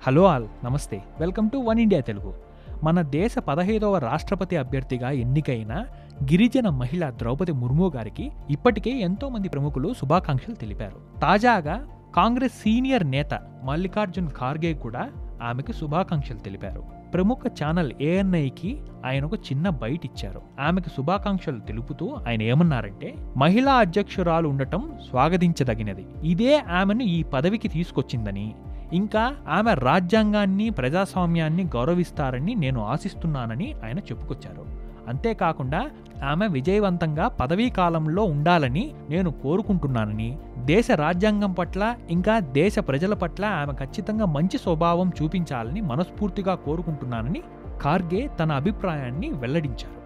hello all నమస్తే welcome to one India Telugu మన దేశ పదహైదవ రాష్ట్రపతి అభ్యర్థిగా ఎన్నికైన గిరిజన మహిళ ద్రౌపది ముర్ము గారికి ఇప్పటికే ఎంతో మంది ప్రముఖులు శుభాకాంక్షలు తెలిపారు తాజాగా కాంగ్రెస్ సీనియర్ నేత మల్లికార్జున్ ఖార్గే కూడా ఆమెకు శుభాకాంక్షలు తెలిపారు ప్రముఖ ఛానల్ ఏఎన్ఐకి ఆయన ఒక చిన్న బైట్ ఇచ్చారు ఆమెకు శుభాకాంక్షలు తెలుపుతూ ఆయన ఏమన్నారంటే మహిళా అధ్యక్షురాలు ఉండటం స్వాగతించదగినది ఇదే ఆమెను ఈ పదవికి తీసుకొచ్చిందని ఇంకా ఆమె రాజ్యాంగాన్ని ప్రజాస్వామ్యాన్ని గౌరవిస్తారని నేను ఆశిస్తున్నానని ఆయన చెప్పుకొచ్చారు అంతేకాకుండా ఆమె విజయవంతంగా పదవీ కాలంలో ఉండాలని నేను కోరుకుంటున్నానని దేశ రాజ్యాంగం పట్ల ఇంకా దేశ ప్రజల పట్ల ఆమె ఖచ్చితంగా మంచి స్వభావం చూపించాలని మనస్ఫూర్తిగా కోరుకుంటున్నానని ఖార్గే తన అభిప్రాయాన్ని వెల్లడించారు